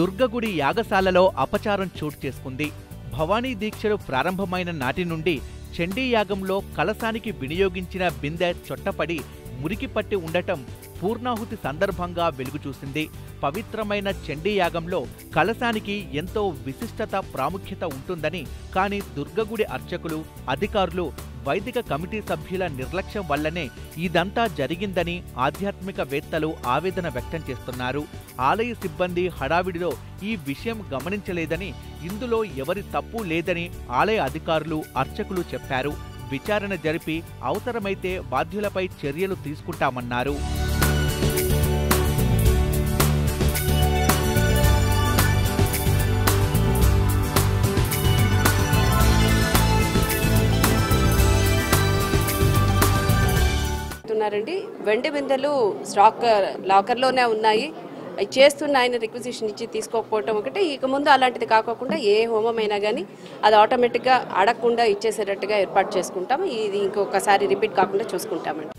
దుర్గగుడి యాగశాలలో అపచారం చోటు చేసుకుంది భవానీ దీక్షలు ప్రారంభమైన నాటి నుండి చండీ యాగంలో కలశానికి వినియోగించిన బిందె చొట్టపడి మురికి పట్టి ఉండటం పూర్ణాహుతి సందర్భంగా వెలుగుచూసింది పవిత్రమైన చండీ యాగంలో కలశానికి ఎంతో విశిష్టత ప్రాముఖ్యత ఉంటుందని కానీ దుర్గగుడి అర్చకులు అధికారులు వైదిక కమిటీ సభ్యుల నిర్లక్ష్యం వల్లనే ఇదంతా జరిగిందని ఆధ్యాత్మికవేత్తలు ఆవేదన వ్యక్తం చేస్తున్నారు ఆలయ సిబ్బంది హడావిడిలో ఈ విషయం గమనించలేదని ఇందులో ఎవరి తప్పు లేదని ఆలయ అధికారులు అర్చకులు చెప్పారు విచారణ జరిపి అవసరమైతే బాధ్యులపై చర్యలు తీసుకుంటామన్నారు చెప్తున్నారండి వెండి బిందెలు స్టాక్ లాకర్లోనే ఉన్నాయి అవి చేస్తున్న ఆయన రిక్వజిషన్ ఇచ్చి తీసుకోకపోవటం ఒకటి ఇక ముందు అలాంటిది కాకోకుండా ఏ హోమం అయినా కానీ అది ఆటోమేటిక్గా అడగకుండా ఇచ్చేసేటట్టుగా ఏర్పాటు చేసుకుంటాం ఇది ఇంకొకసారి రిపీట్ కాకుండా చూసుకుంటామండి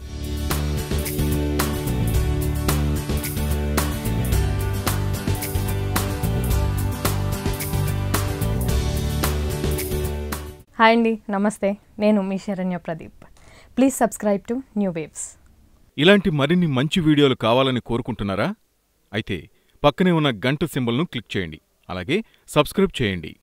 హాయ్ అండి నమస్తే నేను మీ Saranya Pradeep please subscribe to new waves ఇలాంటి మరిన్ని మంచి వీడియోలు కావాలని కోరుకుంటున్నారా అయితే పక్కనే ఉన్న గంట సింబల్ను క్లిక్ చేయండి అలాగే సబ్స్క్రైబ్ చేయండి